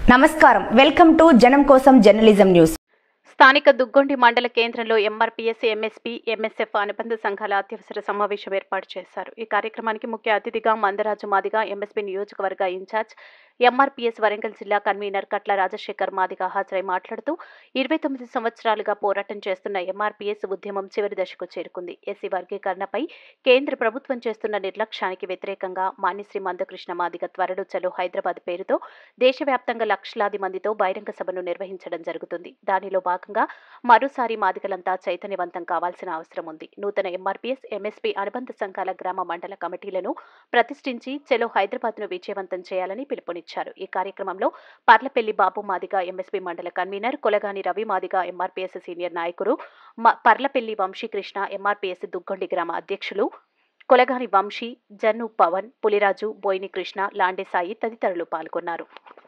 నమస్కారం welcome to జనం కోసం జర్నలిజం న్యూస్ స్థానిక దుగ్గొండి మండల కేంద్రంలో ఎంఆర్పీఎస్ ఎంఎస్పీ ఎంఎస్ఎఫ్ అనుబంధ సంఘాల అత్యవసర సమావేశం ఏర్పాటు చేశారు ఈ కార్యక్రమానికి ముఖ్య అతిథిగా మందరాజు మాదిగా ఎంఎస్పీ నియోజకవర్గ ఇన్ఛార్జ్ ఎంఆర్పీఎస్ వరంగల్ జిల్లా కన్వీనర్ కట్ల రాజశేఖర్ మాదిగా హాజరై మాట్లాడుతూ ఇరవై తొమ్మిది సంవత్సరాలుగా పోరాటం చేస్తున్న ఎంఆర్పీఎస్ ఉద్యమం చివరి దశకు చేరుకుంది ఎస్సీ వర్గీకరణపై కేంద్ర ప్రభుత్వం చేస్తున్న నిర్లక్ష్యానికి వ్యతిరేకంగా మాన్యశ్రీ మందకృష్ణ మాదిగ త్వరలో చలో హైదరాబాద్ పేరుతో దేశవ్యాప్తంగా లక్షలాది మందితో బహిరంగ సభను నిర్వహించడం జరుగుతుంది దానిలో భాగంగా మరోసారి మాదిగలంతా చైతన్యవంతం కావాల్సిన అవసరం ఉంది నూతన ఎంఆర్పీఎస్ ఎంఎస్పీ అనుబంధ సంఘాల గ్రామ మండల కమిటీలను ప్రతిష్ఠించి చెలో హైదరాబాద్ను విజయవంతం చేయాలని పిలుపునిచ్చారు ఈ కార్యక్రమంలో పర్లపెల్లి బాబు మాదిగ ఎంఎస్పీ మండల convener Kolagani Ravi Madiga MRPS senior నాయకులు మ- పర్లపెల్లి వంశీకృష్ణ ఎంఆర్పీఎస్ దుగ్గొండి గ్రామ అధ్యక్షులు కొలగాని వంశీ జన్ను పవన్ పులిరాజు బోయిని కృష్ణ లాండే సాయి తదితరులు పాల్గొన్నారు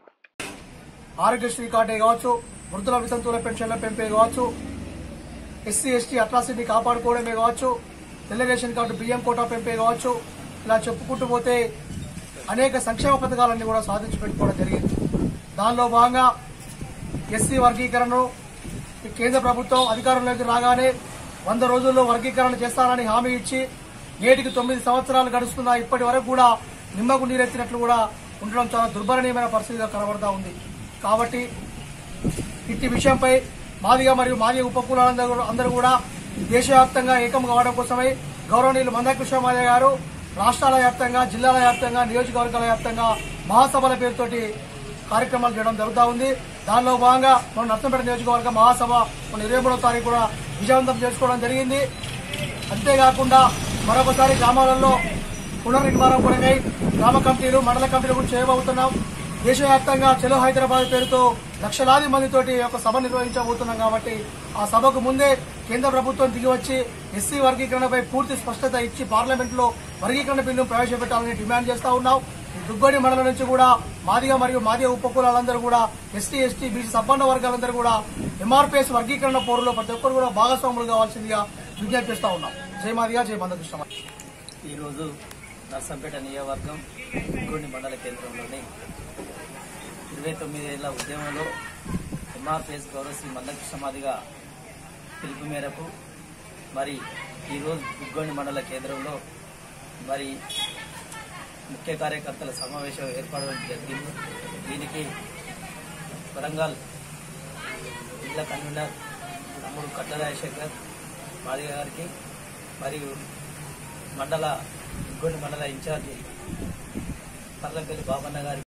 ఆరోగ్యశ్రీ కార్డే కావచ్చు వృద్ధుల వితంతువుల పెన్షన్ల పెంపే కావచ్చు ఎస్సీ ఎస్టీ అట్రాసిటీ కాపాడుకోవడమే కావచ్చు తెల్ల రేషన్ కార్డు బియ్యం కోటా పెంపే కావచ్చు ఇలా చెప్పుకుంటూ పోతే అనేక సంక్షేమ పథకాలన్నీ కూడా సాధించి పెట్టుకోవడం జరిగింది దానిలో భాగంగా ఎస్సీ వర్గీకరణను ఈ కేంద్ర ప్రభుత్వం అధికారంలోకి రాగానే వంద రోజుల్లో వర్గీకరణ చేస్తారని హామీ ఇచ్చి నేటికి తొమ్మిది సంవత్సరాలు గడుస్తున్నా ఇప్పటి వరకు కూడా నిమ్మకు నీరెత్తినట్లు కూడా ఉండడం చాలా దుర్భరణీయమైన పరిస్థితిగా కనబడతా ఉంది కాబట్టి ఇట్టి విషయంపై మాదిగా మరియు మాదిగ ఉపకులాలందరూ కూడా- అందరూ కూడా దేశవ్యాప్తంగా ఏకం కావడం కోసమై గౌరవనీయులు మందకృష్ణ మాదయ్య గారు రాష్ట్రాల వ్యాప్తంగా జిల్లాల వ్యాప్తంగా నియోజకవర్గాల వ్యాప్తంగా మహాసభల పేరుతోటి కార్యక్రమాలు చేయడం జరుగుతూ ఉంది దానిలో భాగంగా మన నర్సంపేట నియోజకవర్గ మహాసభ మన ఇరవై మూడో తారీఖు కూడా విజయవంతం చేసుకోవడం జరిగింది అంతేకాకుండా మరొకసారి గ్రామాలలో పునర్నిర్మాణం కొరకై గ్రామ కమిటీలు మండల కమిటీలు కూడా చేయబోతున్నాం దేశవ్యాప్తంగా చెలో హైదరాబాద్ పేరుతో లక్షలాది మందితోటి ఒక సభ నిర్వహించబోతున్నాం కాబట్టి ఆ సభకు ముందే కేంద్ర ప్రభుత్వం దిగి వచ్చి ఎస్సీ వర్గీకరణపై పూర్తి స్పష్టత ఇచ్చి పార్లమెంట్ లో వర్గీకరణ బిల్లును ప్రవేశపెట్టాలని డిమాండ్ చేస్తా ఉన్నాం ఈ దుగ్గొడి మండలం నుంచి కూడా మాదిగ మరియు మాదిగ ఉపకులాలందరూ కూడా ఎస్టీ ఎస్టీ బీసీ సంపన్న వర్గాలందరూ కూడా ఎంఆర్పీఎస్ వర్గీకరణ పోరులో ప్రతి ఒక్కరు కూడా భాగస్వాములు కావాల్సిందిగా విజ్ఞప్తి చేస్తా ఉన్నాం జై మాదిగా జై మందకృష్ణ ఈరోజు నర్సంపేట నియోజకవర్గం ఇంకోటి మండల కేంద్రంలోని ఇరవై తొమ్మిది ఏళ్ల ఉద్యమంలో ఎంఆర్పిఎస్ గౌరవశ్రీ మందకృష్ణ మాదిగా పిలుపు మేరకు మరి ఈరోజు దుగ్గొండి మండల కేంద్రంలో మరి ముఖ్య కార్యకర్తల సమావేశం ఏర్పడడం జరిగింది దీనికి వరంగల్ జిల్లా కన్వీనర్ తమ్ముడు కట్ల రాజశేఖర్ మాదిగ గారికి మరియు మండల ఇంకోటి మండల ఇన్ఛార్జి పర్లంపల్లి బాబన్న గారికి